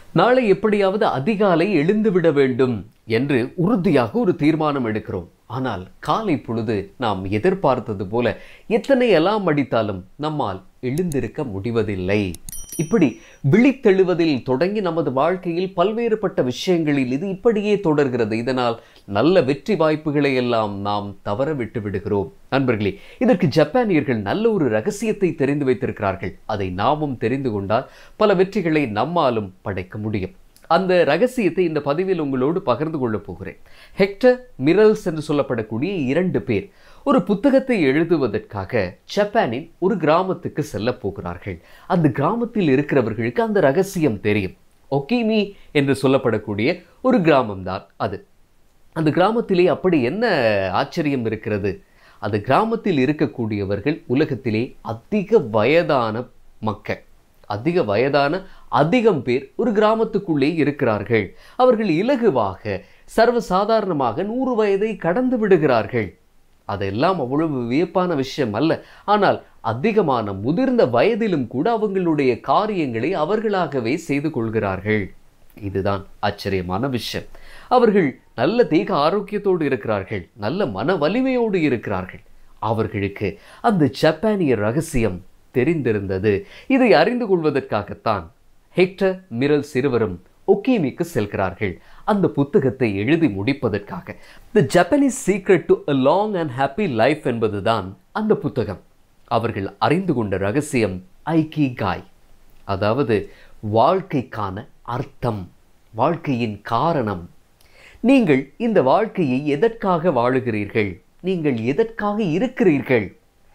நாளை எப்படியாவது அதிகாலை எழுந்துவிட வேண்டும் என்று உறுதியாக ஒரு தீர்மானம் எடுக்கிறோம் ஆனால் காலை பொழுது நாம் எதிர்பார்த்தது போல எத்தனை அலாம் அடித்தாலும் நம்மால் எழுந்திருக்க முடிவதில்லை இப்படி விழித்தெழுவதில் தொடங்கி நமது வாழ்க்கையில் பல்வேறுபட்ட விஷயங்களில் இது இப்படியே தொடர்கிறது இதனால் நல்ல வெற்றி வாய்ப்புகளை எல்லாம் நாம் தவற விட்டு விடுகிறோம் நண்பர்களே இதற்கு ஜப்பானியர்கள் நல்ல ஒரு ரகசியத்தை தெரிந்து வைத்திருக்கிறார்கள் அதை நாமும் தெரிந்து கொண்டால் பல வெற்றிகளை நம்மாலும் படைக்க முடியும் அந்த ரகசியத்தை இந்த பதிவில் உங்களோடு பகிர்ந்து கொள்ளப் போகிறேன் ஹெக்டர் மிரல்ஸ் என்று சொல்லப்படக்கூடிய இரண்டு பேர் ஒரு புத்தகத்தை எழுதுவதற்காக ஜப்பானின் ஒரு கிராமத்துக்கு செல்ல போகிறார்கள் அந்த கிராமத்தில் இருக்கிறவர்களுக்கு அந்த ரகசியம் தெரியும் ஒக்கிமி என்று சொல்லப்படக்கூடிய ஒரு கிராமம்தான் அது அந்த கிராமத்திலே அப்படி என்ன ஆச்சரியம் இருக்கிறது அந்த கிராமத்தில் இருக்கக்கூடியவர்கள் உலகத்திலே அதிக வயதான மக்கள் அதிக வயதான அதிகம் பேர் ஒரு கிராமத்துக்குள்ளே இருக்கிறார்கள் அவர்கள் இலகுவாக சர்வசாதாரணமாக நூறு வயதை கடந்து விடுகிறார்கள் அதெல்லாம் அவ்வளவு வியப்பான விஷயம் அல்ல ஆனால் அதிகமான முதிர்ந்த வயதிலும் கூட அவங்களுடைய காரியங்களை அவர்களாகவே செய்து கொள்கிறார்கள் இதுதான் ஆச்சரியமான விஷயம் அவர்கள் நல்ல தேக ஆரோக்கியத்தோடு இருக்கிறார்கள் நல்ல மன வலிமையோடு இருக்கிறார்கள் அவர்களுக்கு அந்த ஜப்பானிய ரகசியம் தெரிந்திருந்தது இதை அறிந்து கொள்வதற்காகத்தான் ஹெக்டர் மிரல் சிறுவரும் ஒக்கேமிக்கு செல்கிறார்கள் அந்த புத்தகத்தை எழுதி முடிப்பதற்காக the Japanese secret to a long and happy life என்பதுதான் அந்த புத்தகம் அவர்கள் அறிந்து கொண்ட ரகசியம் ஐக்கி காய் அதாவது வாழ்க்கைக்கான அர்த்தம் வாழ்க்கையின் காரணம் நீங்கள் இந்த வாழ்க்கையை எதற்காக வாழுகிறீர்கள் நீங்கள் எதற்காக இருக்கிறீர்கள்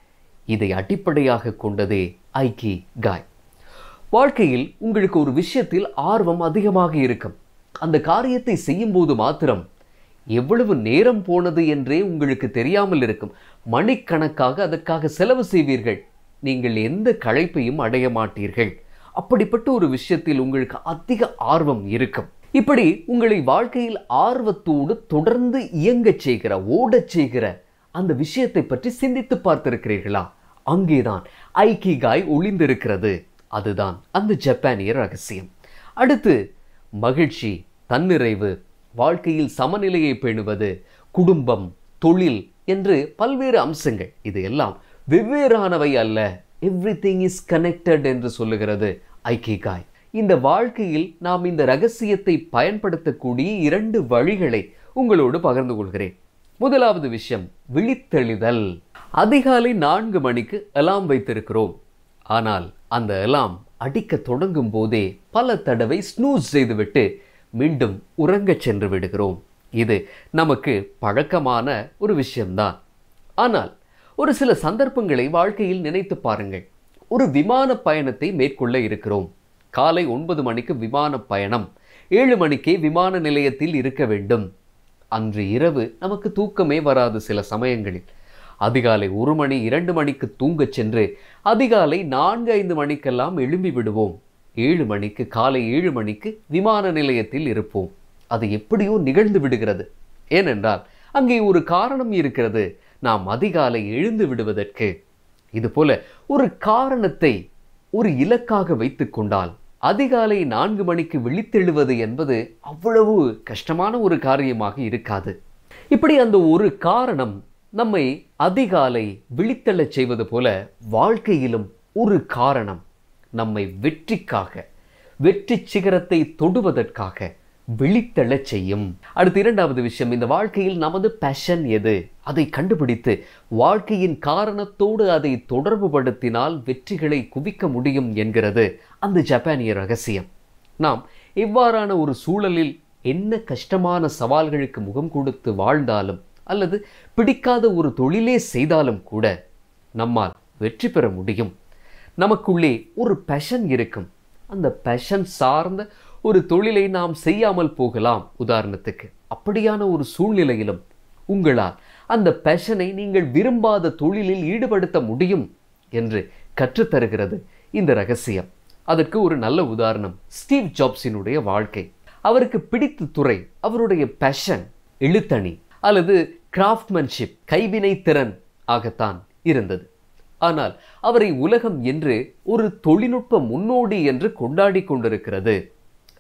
இதை அடிப்படையாக கொண்டதே ஐக்கி காய் வாழ்க்கையில் உங்களுக்கு ஒரு விஷயத்தில் ஆர்வம் அதிகமாக இருக்கும் அந்த காரியத்தை செய்யும்போது மாத்திரம் எவ்வளவு நேரம் போனது என்றே உங்களுக்கு தெரியாமல் இருக்கும் மணிக்கணக்காக அதற்காக செலவு செய்வீர்கள் நீங்கள் எந்த களைப்பையும் அடைய மாட்டீர்கள் அப்படிப்பட்ட ஒரு விஷயத்தில் உங்களுக்கு அதிக ஆர்வம் இருக்கும் இப்படி உங்களை வாழ்க்கையில் ஆர்வத்தோடு தொடர்ந்து இயங்கச் செய்கிற ஓடச் செய்கிற அந்த விஷயத்தை பற்றி சிந்தித்து பார்த்திருக்கிறீர்களா அங்கேதான் ஐக்கிகாய் ஒளிந்திருக்கிறது அதுதான் அந்த ஜப்பானிய ரகசியம் அடுத்து மகிழ்ச்சி தன்னிறைவு வாழ்க்கையில் சமநிலையை பேணுவது குடும்பம் தொழில் என்று பல்வேறு அம்சங்கள் இது எல்லாம் வெவ்வேறானவை அல்ல எவ்ரி திங் இஸ் கனெக்டட் என்று சொல்லுகிறது ஐக்கிகாய் இந்த வாழ்க்கையில் நாம் இந்த ரகசியத்தை பயன்படுத்தக்கூடிய இரண்டு வழிகளை உங்களோடு பகிர்ந்து கொள்கிறேன் முதலாவது விஷயம் விழித்தெழுதல் அதிகாலை நான்கு மணிக்கு அலாம் வைத்திருக்கிறோம் ஆனால் அந்த அலாம் அடிக்க தொடங்கும் போதே பல தடவை ஸ்னூஸ் செய்துவிட்டு மீண்டும் உறங்கச் சென்று விடுகிறோம் இது நமக்கு பழக்கமான ஒரு விஷயம்தான் ஆனால் ஒரு சில சந்தர்ப்பங்களை வாழ்க்கையில் நினைத்து பாருங்கள் ஒரு விமான பயணத்தை மேற்கொள்ள இருக்கிறோம் காலை ஒன்பது மணிக்கு விமான பயணம் ஏழு மணிக்கே விமான நிலையத்தில் இருக்க வேண்டும் அன்று இரவு நமக்கு தூக்கமே வராது சில சமயங்களில் அதிகாலை ஒரு மணி இரண்டு மணிக்கு தூங்கச் சென்று அதிகாலை நான்கு ஐந்து மணிக்கெல்லாம் எழும்பி விடுவோம் ஏழு மணிக்கு காலை ஏழு மணிக்கு விமான நிலையத்தில் இருப்போம் அது எப்படியோ நிகழ்ந்து விடுகிறது ஏனென்றால் அங்கே ஒரு காரணம் இருக்கிறது நாம் அதிகாலை எழுந்து விடுவதற்கு இதுபோல ஒரு காரணத்தை ஒரு இலக்காக வைத்துக் கொண்டால் அதிகாலை நான்கு மணிக்கு விழித்தெழுவது என்பது அவ்வளவு கஷ்டமான ஒரு காரியமாக இருக்காது இப்படி அந்த ஒரு காரணம் நம்மை அதிகாலை விழித்தெழச் செய்வது போல வாழ்க்கையிலும் ஒரு காரணம் நம்மை வெற்றிக்காக வெற்றி சிகரத்தை தொடுவதற்காக விழித்தெழச் செய்யும் அடுத்த இரண்டாவது விஷயம் இந்த வாழ்க்கையில் நமது பேஷன் எது அதை கண்டுபிடித்து வாழ்க்கையின் காரணத்தோடு அதை தொடர்புபடுத்தினால் வெற்றிகளை குவிக்க முடியும் என்கிறது அந்த ஜப்பானிய ரகசியம் நாம் இவ்வாறான ஒரு சூழலில் என்ன கஷ்டமான சவால்களுக்கு முகம் கொடுத்து வாழ்ந்தாலும் அல்லது பிடிக்காத ஒரு தொழிலே செய்தாலும் கூட நம்மால் வெற்றி பெற முடியும் நமக்குள்ளே ஒரு பேஷன் இருக்கும் அந்த பேஷன் சார்ந்த ஒரு தொழிலை நாம் செய்யாமல் போகலாம் உதாரணத்துக்கு அப்படியான ஒரு சூழ்நிலையிலும் உங்களால் அந்த பேஷனை நீங்கள் விரும்பாத தொழிலில் ஈடுபடுத்த முடியும் என்று கற்றுத்தருகிறது இந்த ரகசியம் அதற்கு ஒரு நல்ல உதாரணம் ஸ்டீவ் ஜாப்ஸினுடைய வாழ்க்கை அவருக்கு பிடித்த துறை அவருடைய பேஷன் எழுத்தணி அல்லது கிராஃப்ட்மேன்ஷிப் கைவினை திறன் ஆகத்தான் இருந்தது ஆனால் அவரை உலகம் என்று ஒரு தொழில்நுட்ப முன்னோடி என்று கொண்டாடி கொண்டிருக்கிறது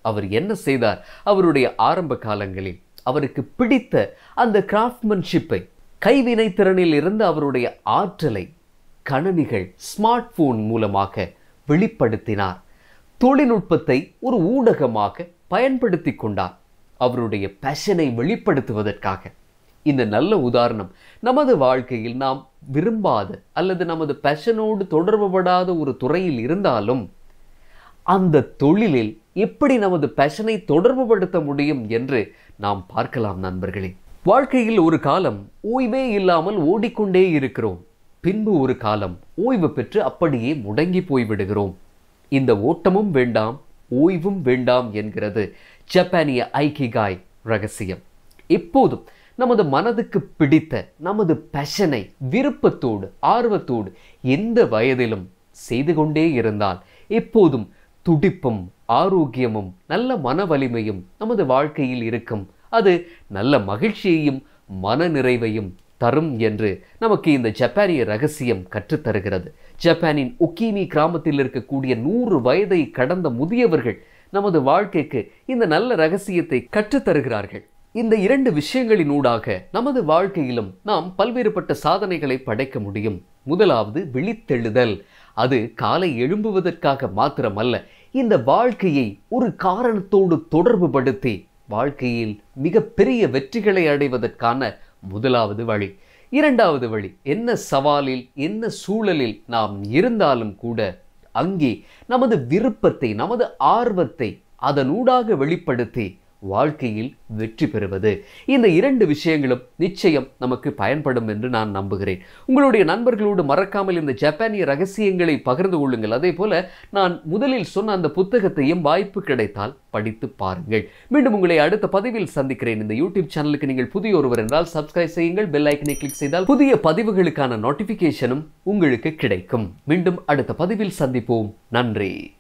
அவர் என்ன செய்தார் அவருடைய ஆரம்ப காலங்களில் அவருக்கு பிடித்த அந்த கிராஃப்ட்மன்ஷிப்பை கைவினை திறனில் இருந்து அவருடைய ஆற்றலை கணனிகள் ஸ்மார்ட் போன் மூலமாக வெளிப்படுத்தினார் தொழில்நுட்பத்தை ஒரு ஊடகமாக பயன்படுத்தி கொண்டார் அவருடைய பேஷனை வெளிப்படுத்துவதற்காக இந்த நல்ல உதாரணம் நமது வாழ்க்கையில் நாம் விரும்பாத அல்லது நமது பேஷனோடு தொடர்புபடாத ஒரு துறையில் இருந்தாலும் அந்த தொழிலில் எப்படி நமது பேஷனை தொடர்புபடுத்த முடியும் என்று நாம் பார்க்கலாம் நண்பர்களே வாழ்க்கையில் ஒரு காலம் ஓய்வே இல்லாமல் ஓடிக்கொண்டே இருக்கிறோம் பின்பு ஒரு காலம் ஓய்வு பெற்று அப்படியே முடங்கி போய்விடுகிறோம் இந்த ஓட்டமும் வேண்டாம் ஓய்வும் வேண்டாம் என்கிறது ஜப்பானிய ஐக்கிகாய் ரகசியம் எப்போதும் நமது மனதுக்கு பிடித்த நமது பேஷனை விருப்பத்தோடு ஆர்வத்தோடு எந்த வயதிலும் செய்து கொண்டே இருந்தால் எப்போதும் துடிப்பும் ஆரோக்கியமும் நல்ல மன வலிமையும் நமது வாழ்க்கையில் இருக்கும் அது நல்ல மகிழ்ச்சியையும் மன நிறைவையும் தரும் என்று நமக்கு இந்த ஜப்பானிய ரகசியம் கற்றுத்தருகிறது ஜப்பானின் ஒக்கீமி கிராமத்தில் இருக்கக்கூடிய நூறு வயதை கடந்த முதியவர்கள் நமது வாழ்க்கைக்கு இந்த நல்ல ரகசியத்தை கற்றுத்தருகிறார்கள் இந்த இரண்டு விஷயங்களினூடாக நமது வாழ்க்கையிலும் நாம் பல்வேறுபட்ட சாதனைகளை படைக்க முடியும் முதலாவது விழித்தெழுதல் அது காலை எழும்புவதற்காக மாத்திரமல்ல இந்த வாழ்க்கையை ஒரு காரணத்தோடு தொடர்புபடுத்தி வாழ்க்கையில் மிகப்பெரிய வெற்றிகளை அடைவதற்கான முதலாவது வழி இரண்டாவது வழி என்ன சவாலில் என்ன சூழலில் நாம் இருந்தாலும் கூட அங்கே நமது விருப்பத்தை நமது ஆர்வத்தை அதனூடாக வெளிப்படுத்தி வாழ்க்கையில் வெற்றி பெறுவது இந்த இரண்டு விஷயங்களும் நிச்சயம் நமக்கு பயன்படும் என்று நான் நம்புகிறேன் உங்களுடைய நண்பர்களோடு மறக்காமல் இந்த ஜப்பானிய ரகசியங்களை பகிர்ந்து கொள்ளுங்கள் அதே போல நான் முதலில் சொன்ன அந்த புத்தகத்தையும் வாய்ப்பு கிடைத்தால் படித்து பாருங்கள் மீண்டும் உங்களை அடுத்த பதிவில் சந்திக்கிறேன் இந்த யூடியூப் சேனலுக்கு நீங்கள் புதிய ஒருவர் என்றால் சப்ஸ்கிரைப் செய்யுங்கள் பெல் ஐக்கனை கிளிக் செய்தால் புதிய பதிவுகளுக்கான நோட்டிபிகேஷனும் உங்களுக்கு கிடைக்கும் மீண்டும் அடுத்த பதிவில் சந்திப்போம் நன்றி